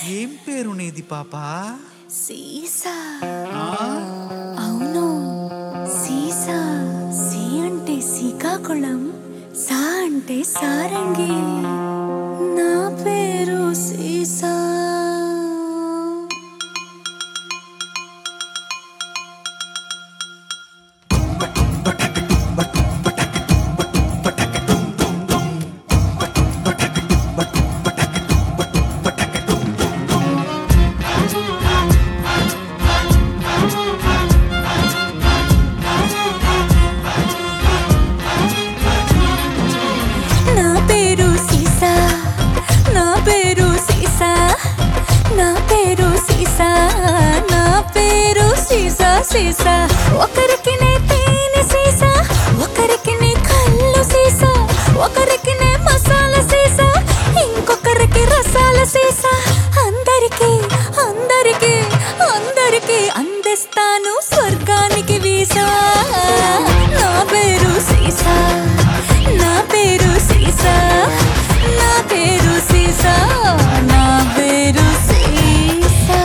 ఏం పేరు నీది పాపా సీసా ఆ? అవును సీసా సి అంటే శ్రీకాకుళం సా అంటే సారంగి నా పేరు సీసా నా పేరు సీసా నా పేరు సీసా నా పేరు సీసా నా పేరు సీసా సీసా ఒకరికి నే తేనె సీసా ఒకరికి నే కళ్ళు సీసా ఒకరికి నే మసాలా సీసా ఇంకొకరికి రసాల సీసా అందరికి అందరికి అందరికి అందిస్తాను స్వర్గానికి వీసా నా పేరు సీసా నా పేరు సీసా నా పేరు సీసా నా పేరు సీసా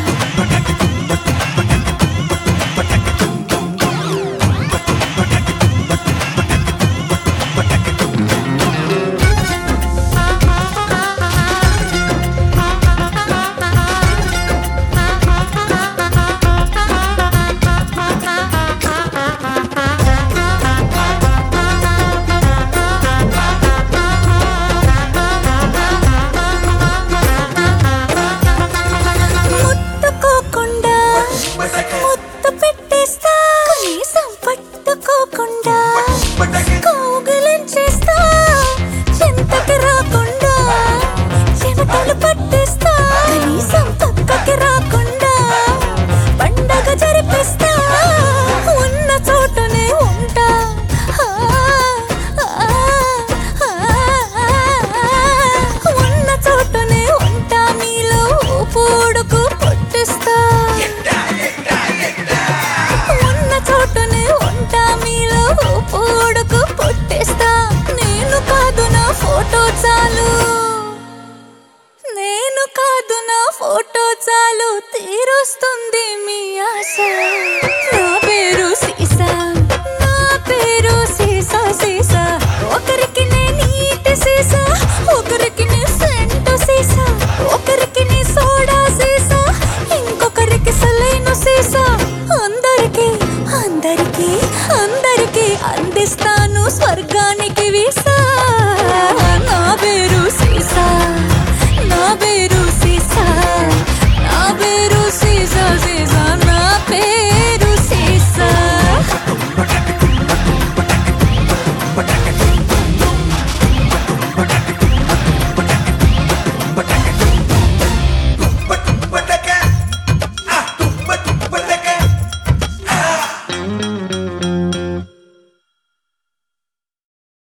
ముట్టుకోకుండా ముద్దు పెట్టేస్తా కనీసం పట్టుకోకుండా కౌగిలించేస్తా చెంతకి రాకుండా చెమటలు పట్టేస్తా కనీసం పక్కకి రాకుండా పండగ జరిపిస్తా ఉన్న చోటనే ఉంటా ఆ, ఆ, ఆ, ఉన్న చోటనే ఉంటా మీలో పూడుకు పుట్టిస్తా ఉన్న చోటనే ఉంటా మీలో పూడుకు పుట్టిస్తా నేను కాదు నా ఫోటో చాలు నేను కాదు నా ఫోటో చాలు తీరుస్తుంది మీ ఆశ నా